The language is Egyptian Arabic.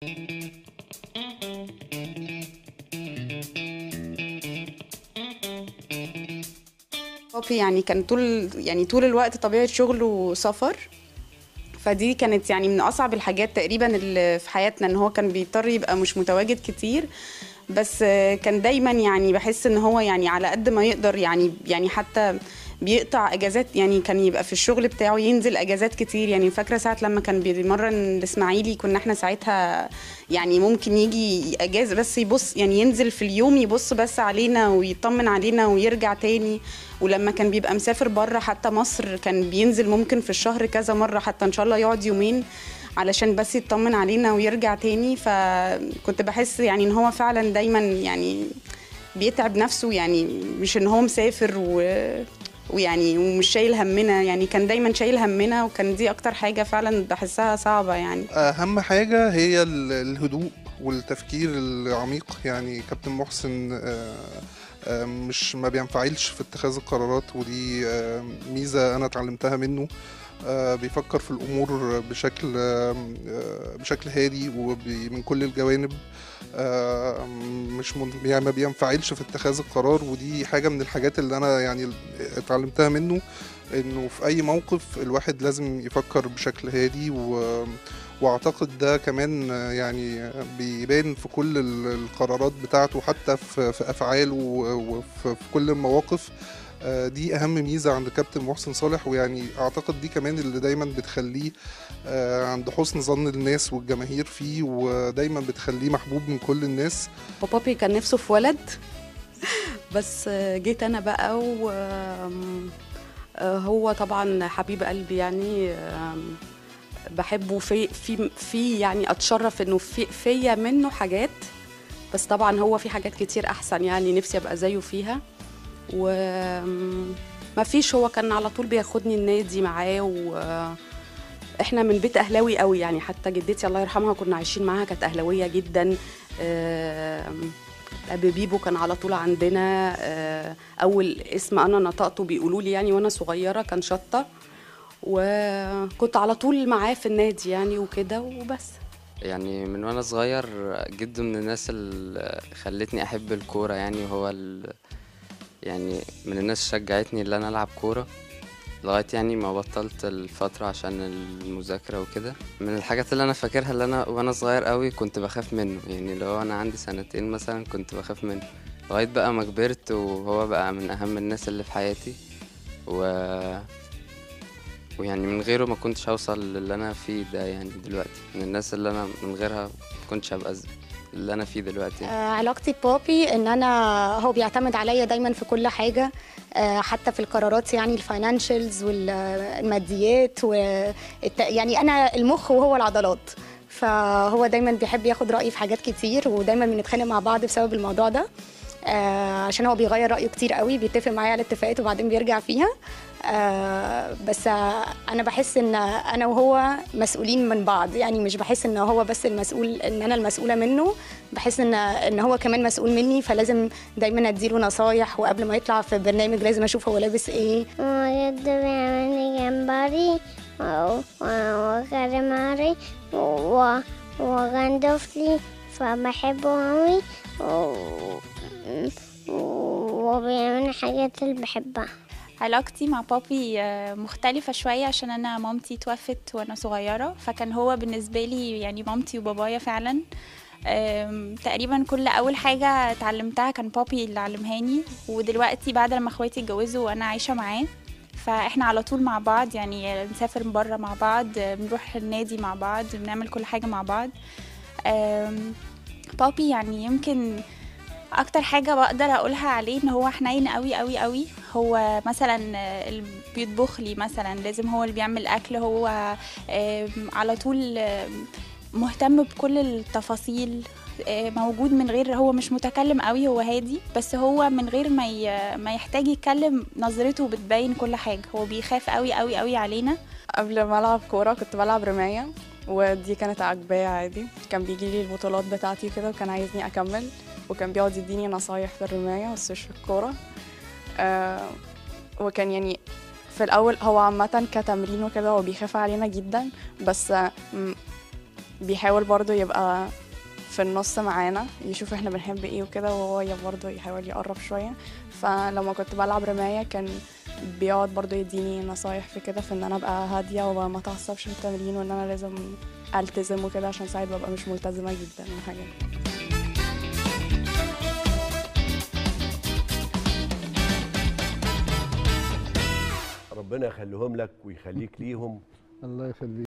بابي يعني كان طول يعني طول الوقت طبيعة شغله سفر فدي كانت يعني من أصعب الحاجات تقريبا اللي في حياتنا إن هو كان بيضطر يبقى مش متواجد كتير بس كان دايما يعني بحس إن هو يعني على قد ما يقدر يعني يعني حتى بيقطع اجازات يعني كان يبقى في الشغل بتاعه ينزل اجازات كتير يعني فاكره ساعه لما كان بيمرن الاسماعيلي كنا احنا ساعتها يعني ممكن يجي اجازه بس يبص يعني ينزل في اليوم يبص بس علينا ويطمن علينا ويرجع تاني ولما كان بيبقى مسافر بره حتى مصر كان بينزل ممكن في الشهر كذا مره حتى ان شاء الله يقعد يومين علشان بس يطمن علينا ويرجع تاني فكنت بحس يعني ان هو فعلا دايما يعني بيتعب نفسه يعني مش ان هو مسافر و ويعني ومش شايل همنا يعني كان دايما شايل همنا وكان دي اكتر حاجه فعلا بحسها صعبه يعني اهم حاجه هي ال- الهدوء والتفكير العميق يعني كابتن محسن آه، آه، مش ما بينفعلش في اتخاذ القرارات ودي آه، ميزه انا اتعلمتها منه آه، بيفكر في الامور بشكل آه، آه، بشكل هادي ومن كل الجوانب آه، مش من يعني ما بينفعلش في اتخاذ القرار ودي حاجه من الحاجات اللي انا يعني اتعلمتها منه انه في اي موقف الواحد لازم يفكر بشكل هادي و واعتقد ده كمان يعني بيبان في كل ال- القرارات بتاعته حتى في في افعاله وفي في كل المواقف آه، دي اهم ميزه عند كابتن محسن صالح ويعني اعتقد دي كمان اللي دايما بتخليه آه، عند حسن ظن الناس والجماهير فيه ودايما بتخليه محبوب من كل الناس وبابي كان نفسه في ولد بس جيت انا بقى و هو طبعا حبيب قلبي يعني آم، بحبه في في في يعني اتشرف انه في فيا منه حاجات بس طبعا هو في حاجات كتير احسن يعني نفسي ابقى زيه فيها و ما فيش هو كان على طول بياخدني النادي معاه و احنا من بيت اهلاوي قوي يعني حتى جدتي الله يرحمها كنا عايشين معاها كانت اهلاويه جدا آم، ابي بيبو كان على طول عندنا آه، اول اسم انا نطقته بيقولوا لي يعني وانا صغيره كان شطه وكنت على طول معاه في النادي يعني وكده وبس يعني من وانا صغير جده من الناس اللي خلتني احب الكوره يعني وهو ال... يعني من الناس شجعتني ان انا العب كوره لغايه يعني ما بطلت الفتره عشان المذاكره وكده من الحاجات اللي انا فاكرها اللي انا وانا صغير قوي كنت بخاف منه يعني لو انا عندي سنتين مثلا كنت بخاف منه لغايه بقى ما كبرت وهو بقى من اهم الناس اللي في حياتي و ويعني من غيره ما كنتش هوصل للي انا فيه ده يعني دلوقتي من الناس اللي انا من غيرها ما كنتش هبقى ز- اللي انا فيه دلوقتي يعني. آه، علاقتي ببابي ان انا هو بيعتمد عليا دايما في كل حاجه آه، حتى في القرارات يعني الفاينانشالز والماديات والت... يعني انا المخ وهو العضلات فهو دايما بيحب ياخد رايي في حاجات كتير ودايما بنتخانق مع بعض بسبب الموضوع ده آه، عشان هو بيغير رايه كتير قوي بيتفق معايا على اتفاقات وبعدين بيرجع فيها آه، بس آه، انا بحس ان انا وهو مسؤولين من بعض يعني مش بحس ان هو بس المسؤول ان انا المسؤوله منه بحس ان ان هو كمان مسؤول مني فلازم دايما اديله نصايح وقبل ما يطلع في برنامج لازم اشوف هو لابس ايه بجد بيعمل لي جمبري و- و- وكاليماري و- وغندفلي فبحبه أوي و- وبيعمل حاجات اللي بحبها علاقتي مع بابي آه، مختلفة شوية عشان أنا مامتي توفت وأنا صغيرة فكان هو بالنسبة لي يعني مامتي وبابايا فعلا آم، تقريبا كل أول حاجة اتعلمتها كان بابي اللي علمهاني ودلوقتي بعد لما اخواتي اتجوزوا وأنا عايشة معاه فاحنا على طول مع بعض يعني نسافر بره مع بعض آه، بنروح النادي مع بعض بنعمل كل حاجة مع بعض آم، بابي يعني يمكن اكتر حاجه بقدر اقولها عليه ان هو حنين قوي قوي قوي هو مثلا آه، اللي بيطبخ لي مثلا لازم هو اللي بيعمل اكل هو آم، على طول آم، مهتم بكل التفاصيل آه، موجود من غير هو مش متكلم قوي هو هادي بس هو من غير ما ي- ما يحتاج يتكلم نظرته بتبين كل حاجه هو بيخاف قوي قوي قوي علينا قبل ما العب كوره كنت بلعب رمايه ودي كانت عاجباه عادي كان بيجي لي البطولات بتاعتي كده وكان عايزني اكمل وكان بيقعد يديني نصايح في الرمايه بس مش في الكوره آه وكان يعني في الاول هو عامه كتمرين وكده هو بيخاف علينا جدا بس آه، م- بيحاول برضو يبقى في النص معانا يشوف احنا بنحب ايه وكده وهو برضو يحاول يقرب شوية فلما كنت بلعب رماية كان بيقعد برضو يديني نصايح في كده في ان انا ابقى هادية وما اتعصبش في التمرين وان انا لازم التزم وكده عشان ساعات ببقى مش ملتزمة جدا وحاجات ربنا يخليهم لك ويخليك ليهم الله يخليك